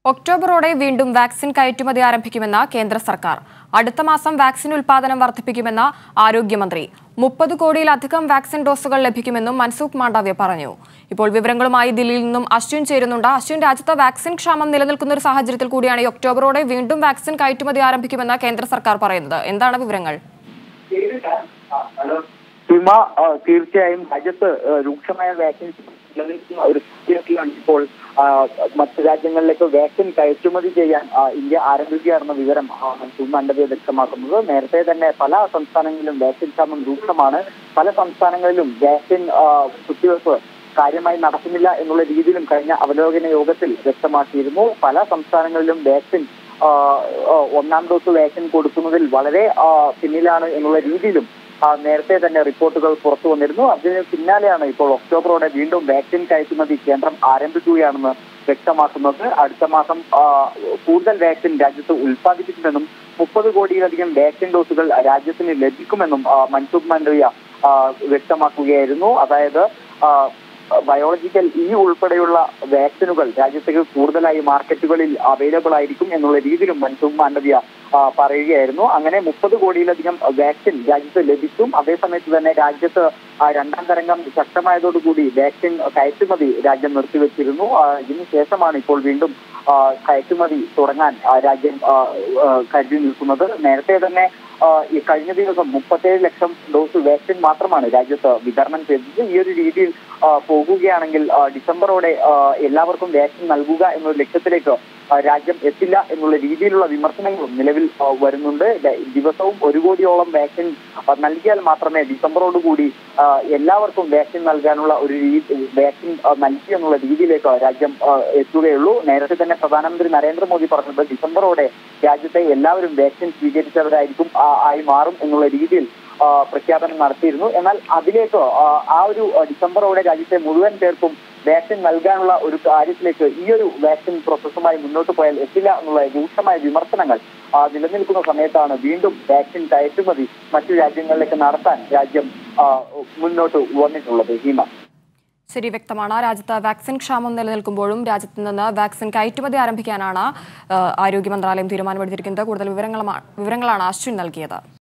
ഒക്ടോബറോടെ വീണ്ടും വാക്സിൻ കയറ്റുമതി ആരംഭിക്കുമെന്ന് കേന്ദ്ര സർക്കാർ അടുത്ത മാസം വാക്സിൻ ഉൽപാദനം വർദ്ധിപ്പിക്കുമെന്ന് ആരോഗ്യമന്ത്രി മുപ്പത് കോടിയിലധികം വാക്സിൻ ഡോസുകൾ ലഭിക്കുമെന്നും മൻസൂഖ് മാണ്ഡവ്യ പറഞ്ഞു ഇപ്പോൾ വിവരങ്ങളുമായി ദില്ലിയിൽ നിന്നും അശ്വിൻ ചേരുന്നുണ്ട് അശ്വിൻ രാജ്യത്ത് വാക്സിൻ ക്ഷാമം നിലനിൽക്കുന്ന ഒരു സാഹചര്യത്തിൽ കൂടിയാണ് ഈ ഒക്ടോബറോടെ വീണ്ടും വാക്സിൻ കയറ്റുമതി ആരംഭിക്കുമെന്ന് കേന്ദ്ര സർക്കാർ പറയുന്നത് എന്താണ് വിവരങ്ങൾ ഹിമ ആ, തീർച്ചയായും രാജ്യത്ത് ആ, രൂക്ഷമായ വാക്സിൻ നിലനിൽക്കുന്ന ഒരു സ്ഥിതിയിലാണ് ഇപ്പോൾ ആ, മറ്റ് രാജ്യങ്ങളിലേക്ക് വാക്സിൻ കയറ്റുമതി ചെയ്യാൻ ആ, ഇന്ത്യ ആരംഭിക്കുകയാണെന്ന വിവരം ആ, മൻസൂർ മാണ്ഡവ്യ വ്യക്തമാക്കുന്നത് നേരത്തെ തന്നെ പല സംസ്ഥാനങ്ങളിലും വാക്സിൻ ക്ഷാമം രൂക്ഷമാണ് പല സംസ്ഥാനങ്ങളിലും വാക്സിൻ ആ, കുത്തിവയ്പ്പ് കാര്യമായി നടക്കുന്നില്ല എന്നുള്ള രീതിയിലും കഴിഞ്ഞ അവലോകന യോഗത്തിൽ വ്യക്തമാക്കിയിരുന്നു പല സംസ്ഥാനങ്ങളിലും വാക്സിൻ ആ, ആ, ഒന്നാം ഡോസ് വാക്സിൻ കൊടുക്കുന്നതിൽ വളരെ ആ, പിന്നിലാണ് എന്നുള്ള രീതിയിലും ആ, നേരത്തെ തന്നെ റിപ്പോർട്ടുകൾ പുറത്തു വന്നിരുന്നു അതിന് പിന്നാലെയാണ് ഇപ്പോൾ ഒക്ടോബറോടെ വീണ്ടും വാക്സിൻ കയറ്റുമതി കേന്ദ്രം ആരംഭിക്കുകയാണെന്ന് വ്യക്തമാക്കുന്നത് അടുത്ത മാസം ആ, കൂടുതൽ വാക്സിൻ രാജ്യത്ത് ഉൽപ്പാദിപ്പിക്കുമെന്നും മുപ്പത് കോടിയിലധികം വാക്സിൻ ഡോസുകൾ രാജ്യത്തിന് ലഭിക്കുമെന്നും ആ, മൻസുഖ് മാണ്ഡവ്യ ആ, വ്യക്തമാക്കുകയായിരുന്നു അതായത് ആ, ബയോളജിക്കൽ ഇ ഉൾപ്പെടെയുള്ള വാക്സിനുകൾ രാജ്യത്തേക്ക് കൂടുതലായി മാർക്കറ്റുകളിൽ അവൈലബിൾ ആയിരിക്കും എന്നുള്ള രീതിയിലും മൻസുഖ് മാണ്ഡവ്യ ആ, പറയുകയായിരുന്നു അങ്ങനെ മുപ്പത് കോടിയിലധികം വാക്സിൻ രാജ്യത്ത് ലഭിക്കും അതേസമയത്ത് തന്നെ രാജ്യത്ത് ആ, രണ്ടാം തരംഗം ശക്തമായതോടുകൂടി വാക്സിൻ കയറ്റുമതി രാജ്യം നിർത്തിവെച്ചിരുന്നു ആ, ഇതിനു ശേഷമാണ് ഇപ്പോൾ വീണ്ടും ആ, കയറ്റുമതി തുടങ്ങാൻ ആ, രാജ്യം ആ, ആ, കരുതി നിൽക്കുന്നത് നേരത്തെ തന്നെ ആ, ഈ കഴിഞ്ഞ ദിവസം മുപ്പത്തേഴ് ലക്ഷം ഡോസ് വാക്സിൻ മാത്രമാണ് രാജ്യത്ത് വിതരണം ചെയ്തത് ഈ ഒരു രീതിയിൽ ആ, പോകുകയാണെങ്കിൽ ആ, ഡിസംബറോടെ ആ, എല്ലാവർക്കും വാക്സിൻ നൽകുക എന്നൊരു ലക്ഷ്യത്തിലേക്ക് ആ, രാജ്യം എത്തില്ല എന്നുള്ള രീതിയിലുള്ള വിമർശനങ്ങളും നിലവിൽ ആ, വരുന്നുണ്ട് ദ- ദിവസവും ഒരു കോടിയോളം വാക്സിൻ ആ, നൽകിയാൽ മാത്രമേ ഡിസംബറോടുകൂടി ആ, എല്ലാവർക്കും വാക്സിൻ നൽകാനുള്ള ഒരു രീതി വാക്സിൻ ആ, നൽകി എന്നുള്ള രീതിയിലേക്ക് രാജ്യം ആ, എത്തുകയുള്ളൂ നേരത്തെ തന്നെ പ്രധാനമന്ത്രി നരേന്ദ്രമോദി പറഞ്ഞത് ഡിസംബറോടെ രാജ്യത്തെ എല്ലാവരും വാക്സിൻ സ്വീകരിച്ചവരായിരിക്കും ആ, ആയി മാറും എന്നുള്ള രീതിയിൽ ആ, പ്രഖ്യാപനം നടത്തിയിരുന്നു എന്നാൽ അതിലേക്ക് ആ, ആ ഒരു ആ, ഡിസംബറോടെ രാജ്യത്തെ മുഴുവൻ പേർക്കും വാക്സിൻ നൽകാനുള്ള ഒരു കാര്യത്തിലേക്ക് ഈ ഒരു വാക്സിൻ പ്രോസസ്സുമായി മുന്നോട്ട് പോയാൽ എത്തില്ല എന്നുള്ള രൂക്ഷമായ വിമർശനങ്ങൾ ആ, നിലനിൽക്കുന്ന സമയത്താണ് വീണ്ടും വാക്സിൻ കയറ്റുമതി മറ്റു രാജ്യങ്ങളിലേക്ക് നടത്താൻ രാജ്യം ആ, മുന്നോട്ട് വന്നിട്ടുള്ളത് ഹീമ ശരി വ്യക്തമാണ് രാജ്യത്ത് വാക്സിൻ ക്ഷാമം നിലനിൽക്കുമ്പോഴും രാജ്യത്ത് നിന്ന് വാക്സിൻ കയറ്റുമതി ആരംഭിക്കാനാണ് ആ, ആരോഗ്യ മന്ത്രാലയം തീരുമാനമെടുത്തിരിക്കുന്നത് കൂടുതൽ വിവരങ്ങളുമാണ് വിവരങ്ങളാണ് അശ്വിൻ നൽകിയത്